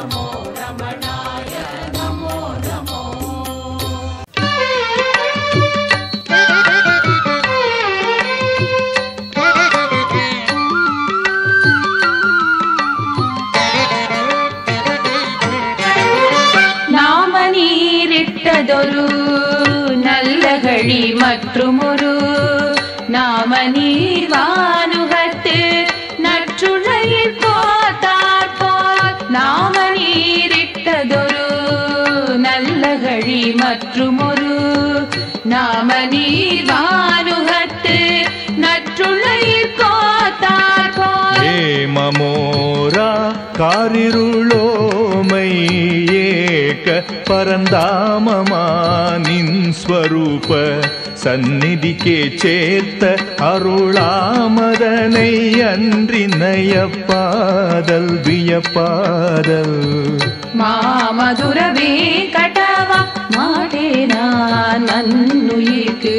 நமோ ரமணாய நமோ நமோ நாம நீரிட்டதொரு நல்ல கழி மற்றுமொரு நாம நீர் வானுகத்து நற்றுழையில் போத்தாற்போல் நாம நீரிட்டதொரு நல்ல கழி மற்றுமொரு நாம நீர் வானுகத்து நற்றுழையில் போத்தாற்போல் ஏமமோரா காரிருளோமை ஏக பரந்தாமமா நின் ஸ்வரூப சந்நிதிக்கே சேர்த்த அருளாமதனை அன்றி நயப்பாதல் வியப்பாதல் மாமதுரவே கட்டவா மாட்டேனா நன்னுயிர்க்கு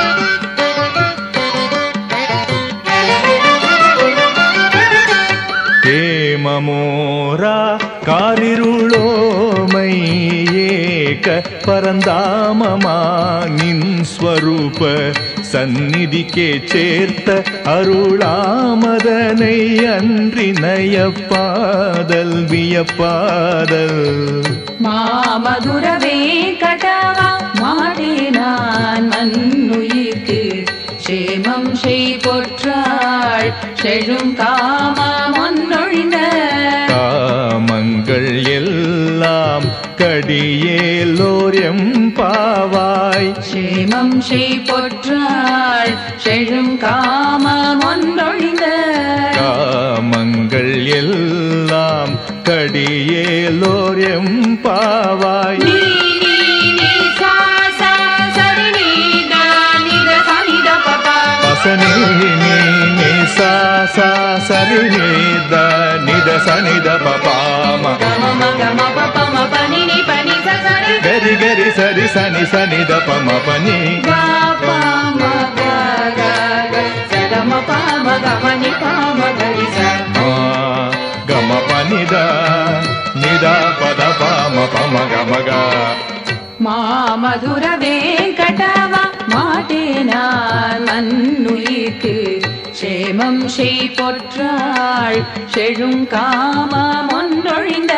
ஏமமோரா காரிருளோமை ஏக பரந்தாமமா நின் ஸ்வரூப சந்நிதிக்கே சேர்த்த அருளாமதனை அன்றி நயப்பாதல் வியப்பாதல் மாமதுரவே கட்டவா மாட்டேனா நன்னுயிர்க்கு சேமம் செய் பொற்றாள் செழும் காமம் ஒன்னொழிந்த காமங்கள் எல்லாம் கடியேலோர் பாவாய் சேமம் செய் பொற்றாள் செழும் காமம் ஒன்றொழிந்த காமங்கள் எல்லாம் கடியேலோர் பாவாய் நீ நீ நீ சா சா சரி நீ தா நி த சா நி த ப ப. பசனி நீ நீ சா சா சரி நீ த நித சனித பபாம க ம ம க ம ப ப ம ப நி நி ப நி ச ச ரி. கரி கரி சரி சனி சனித பம பனி க ப ம க க க. ச க ம ப ம க ம நி ப ம க ரி ச. ஆ, கம பனித நித பத பம பம கமக மாமதுர வேங்கடவா மாட்டேனா நன்னுயிர்க்கு சேமம் செய் பொற்றாள் செழும் காமம் ஒன்றொழிந்த